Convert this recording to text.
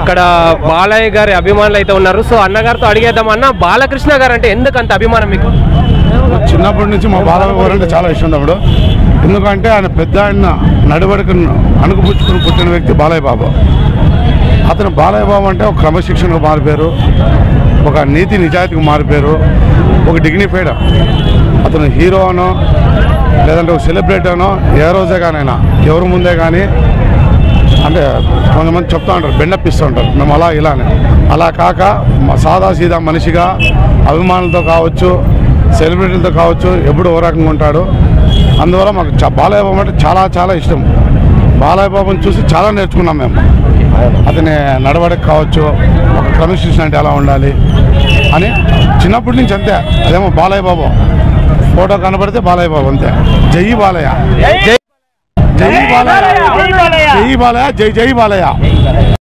ఇక్కడ బాలయ్య గారి అభిమానులు అయితే ఉన్నారు సో అన్నగారితో అడిగేద్దాం అన్న బాలకృష్ణ గారు అంటే ఎందుకు అంత అభిమానం మీకు చిన్నప్పటి నుంచి మా బాలయ్య గారు అంటే చాలా ఇష్టం తమ్ముడు ఎందుకంటే ఆయన పెద్ద ఆయన నడువడికను అణుకుపుచ్చుకుని పుట్టిన వ్యక్తి బాలయ్య బాబు అతను బాలయ్య బాబు అంటే ఒక క్రమశిక్షణకు మారిపోయారు ఒక నీతి నిజాయితీకి మారిపోయారు ఒక డిగ్నిఫైడ్ అతను హీరో అనో లేదంటే ఒక సెలబ్రిటీ అనో ఏ రోజే కానైనా ఎవరి ముందే కానీ అంటే కొంతమంది చెప్తా ఉంటారు బెండపిస్తూ ఉంటారు మేము అలా ఇలా అని అలా కాక మా సాదా సీదా మనిషిగా అభిమానులతో కావచ్చు సెలబ్రిటీలతో కావచ్చు ఎప్పుడు ఓ రకంగా ఉంటాడు అందువల్ల మాకు చ- బాలయ్య బాబు అంటే చాలా చాలా ఇష్టం బాలయ్య బాబుని చూసి చాలా నేర్చుకున్నాం మేము అతని నడవడిక కావచ్చు ఒక క్రమశిక్షణ అంటే ఎలా ఉండాలి అని చిన్నప్పటి నుంచి అంతే అదేమో బాలయ్య బాబు ఫోటో కనబడితే బాలయ్య బాబు అంతే జై బాలయ్య జై జై బాలయ్య జై బాలయ్య జై జై బాలయ్య